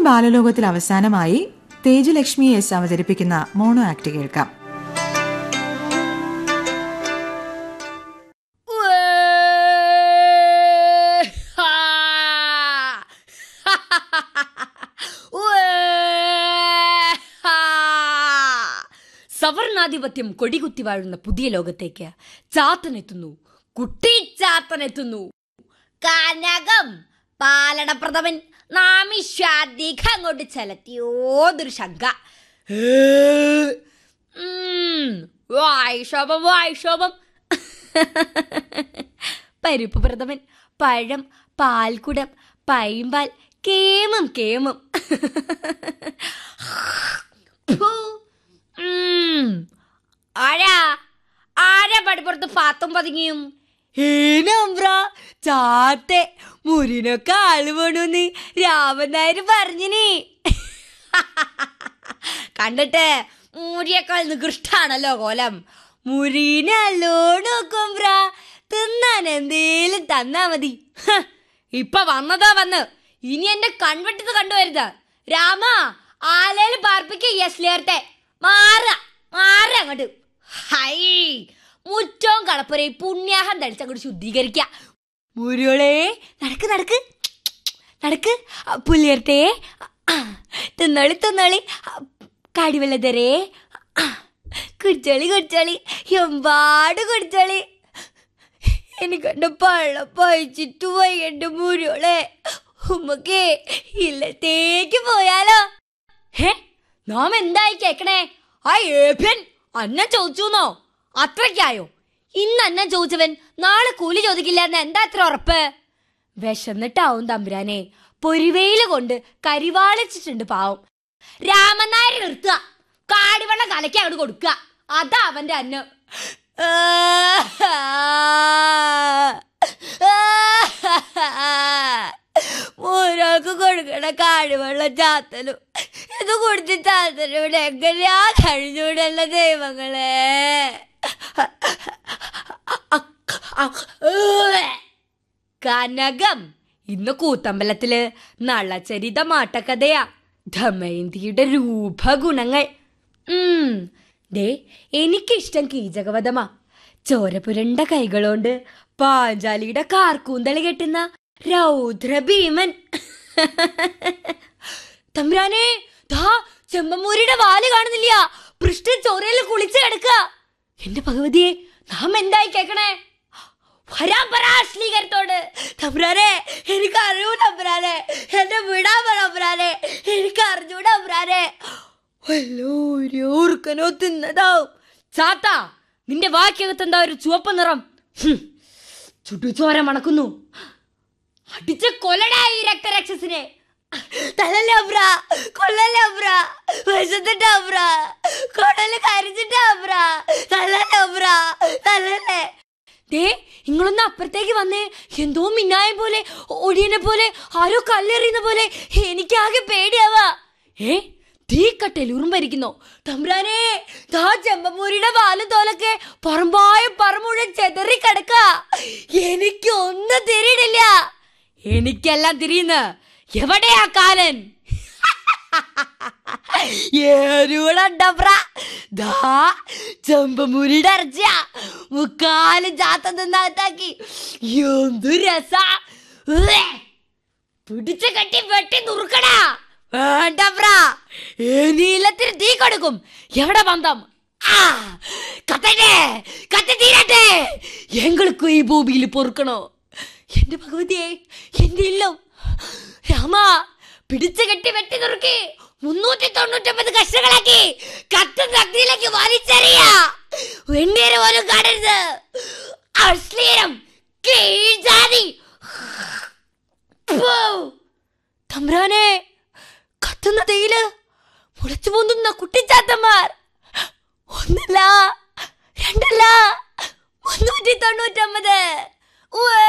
ബാലലോകത്തിൽ അവസാനമായി തേജലക്ഷ്മി എസ് അവതരിപ്പിക്കുന്ന mono act കേൾക്കാം സവർണാധിപത്യം കൊടികുത്തി വാഴുന്ന പുതിയ ലോകത്തേക്ക് ചാത്തനെത്തുന്നു കുട്ടി ചാത്തനെത്തുന്നു കനകം പാലടപ്രഥമൻ നാമിശ്വാധികം അങ്ങോട്ട് ചെലത്തിയോതൊരു ശങ്ക ഉം, വായ്ശോഭം വായ്ശോഭം പരിപ്പ് പ്രഥമൻ പഴം പാൽക്കുടം പൈമ്പാൽ കേമം കേമം ഫു. ഉം. ആരാ ആരാ പടിപ്പുറത്ത് പാത്തും പതുങ്ങിയും ഏനമ്പ്ര ചാത്തെ മുരിനൊക്കെ ആള് വേണമെന്ന് രാമൻ നായർ പറഞ്ഞിനി കണ്ടിട്ട് മുരിയേക്കാൾ നികൃഷ്ടാണല്ലോ കോലം മുരീനല്ലോണോക്കുംബ്ര തിന്നാൻ എന്തേലും തന്നാ മതി ഹ, ഇപ്പൊ വന്നതാ വന്ന് ഇനി എന്റെ കൺവെട്ടത് കണ്ടുവരുത് രാമ ആലയിൽ പാർപ്പിക്ക യെസ്ലേർത്തെ മാറ മാറ അങ്ങോട്ട് ഹൈ മുറ്റവും കളപ്പുരയും പുണ്യാഹം തളിച്ചങ്ങോട്ട് ശുദ്ധീകരിക്ക മുരുളെ നടക്ക് നടക്ക് നടക്ക് പുല്ലിയർത്തേ തിന്നോളി തിന്നോളി കാടിവെള്ളതരേ കുടിച്ചോളി കുടിച്ചോളി എമ്പാട് കുടിച്ചോളി എനിക്ക് എന്റെ പള്ളം പഴിച്ചിട്ട് പോയി എന്റെ മുരുളെ ഉമ്മക്കേ ഇല്ലത്തേക്ക് പോയാലോ ഹേ നാം എന്തായി കേക്കണേ ആ ഏഭ്യൻ അന്ന ചോദിച്ചുന്നോ അത്രയ്ക്കായോ ഇന്ന് അന്ന ചോദിച്ചവൻ നാളെ കൂലി ചോദിക്കില്ല എന്ന് എന്താ അത്ര ഉറപ്പ് വിശന്നിട്ടാവും തമ്പുരാനെ പൊരിവെയില് കൊണ്ട് കരിവാളിച്ചിട്ടുണ്ട് പാവം രാമനായർ നിർത്തുക കാടിവെള്ളം കലക്കി അങ്ങോട്ട് കൊടുക്കുക അതാ അവന്റെ അന്നം ഒരാൾക്ക് കൊടുക്കണ കാടിവെള്ളം ചാത്തലും ഇത് കുടിച്ച് ചാത്തലും ഇവിടെ എങ്ങനെയാ കഴിഞ്ഞൂടല്ല ദൈവങ്ങളെ കനകം ഇന്ന് കൂത്തമ്പലത്തില് നളചരിത മാട്ടക്കഥയാ ദമയന്തിയുടെ രൂപഗുണങ്ങൾ ഉം ദേ എനിക്കിഷ്ടം കീചകവധമാ ചോരപുരണ്ട കൈകളോണ്ട് പാഞ്ചാലിയുടെ കാർക്കൂന്തളി കെട്ടുന്ന രൗദ്ര ഭീമൻ തമ്പുരാനെ ദാ ചെമ്പമൂരിയുടെ വാല് കാണുന്നില്ല പൃഷ്ഠ ചോരയിൽ കുളിച്ച് കിടക്കുക എന്റെ ഭഗവതിയെ നാം എന്തായി കേക്കണേ വരാൻ പറ അശ്ലീകരത്തോട് തമ്പുരാനെ എനിക്ക് അറിയൂ തമ്പുരാനെ എന്നെ വിടാൻ പറ തമ്പുരാനെ എനിക്ക് അറിഞ്ഞൂ തമ്പുരാനെ വല്ലോ ഒരു ഊർക്കനോ തിന്നതാവും ചാത്ത നിന്റെ വാക്കകത്ത് എന്താ ഒരു ചുവപ്പ് നിറം ഹും, ചുട്ടുചോര മണക്കുന്നു അടിച്ച കൊല്ലടാ ഈ രക്തരാക്ഷസിനെ തലല്ലേ അബ്ര കൊല്ലല്ലേ അബ്ര വിശന്നിട്ട് അബ്ര കൊടല് കരിച്ചിട്ട് അബ്ര തലല്ലേ അബ്ര തലല്ലേ ദേ നിങ്ങളൊന്ന് അപ്പുറത്തേക്ക് വന്നേ എന്തോ മിന്നായം പോലെ ഒടിയനെ പോലെ ആരോ കല്ലെറിയുന്ന പോലെ എനിക്കാകെ പേടിയാവാ ഏ തീക്കട്ടയിൽ ഉറുമ്പരിക്കുന്നോ തമ്പ്രാനെ താ ചെമ്പമൂരിയുടെ വാലും തോലൊക്കെ പറമ്പായ പറമുഴൻ ചെതറി കിടക്ക എനിക്ക് ഒന്നും തിരിയിടില്ല എനിക്കെല്ലാം തിരിയുന്ന എവിടെയാ കാലൻ ഏരൂടണ്ടപ്ര ദാ ചെമ്പമുരിയുടെ ഇറച്ചിയ മുക്കാല് ചാത്ത തിന്നകത്താക്കി എന്തു രസ പിടിച്ചു കെട്ടി വെട്ടി നുറുക്കടാ വേണ്ടപ്ര നീലത്തിന് തീ കൊടുക്കും എവിടെ ബന്ധം ആ കത്തട്ടെ കത്തി തീരട്ടെ എങ്ങൾക്ക് ഈ ഭൂമിയിൽ പൊറുക്കണോ എന്റെ ഭഗവതിയെ എന്റെ ഇല്ലം രാമ പിടിച്ചു കെട്ടി വെട്ടി നുറുക്കി മുന്നൂറ്റി തൊണ്ണൂറ്റൊമ്പത് കഷ്ണങ്ങളാക്കി കത്തുന്ന അഗ്നിയിലേക്ക് വലിച്ചെറിയ വെണ്ണീര് പോലും കാണരുത് അശ്ലീലം കീഴ്ജാതി ഫു. തമ്പ്രാനെ കത്തുന്ന തേയില് മുളച്ചു പൊന്തുന്ന കുട്ടിച്ചാത്തന്മാർ ഒന്നല്ല രണ്ടല്ല മുന്നൂറ്റി തൊണ്ണൂറ്റൊമ്പത് ഉവ്വേ.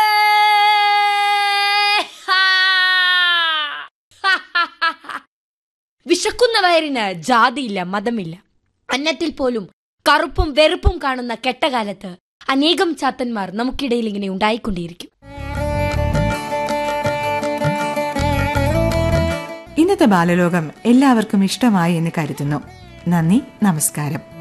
ഹാ. വിശക്കുന്ന വയറിന് ജാതിയില്ല മതമില്ല അന്നത്തിൽ പോലും കറുപ്പും വെറുപ്പും കാണുന്ന കെട്ടകാലത്ത് അനേകം ചാത്തന്മാർ നമുക്കിടയിൽ ഇങ്ങനെ ഉണ്ടായിക്കൊണ്ടേയിരിക്കും ഇന്നത്തെ ബാലലോകം എല്ലാവർക്കും ഇഷ്ടമായി എന്ന് കരുതുന്നു നന്ദി നമസ്കാരം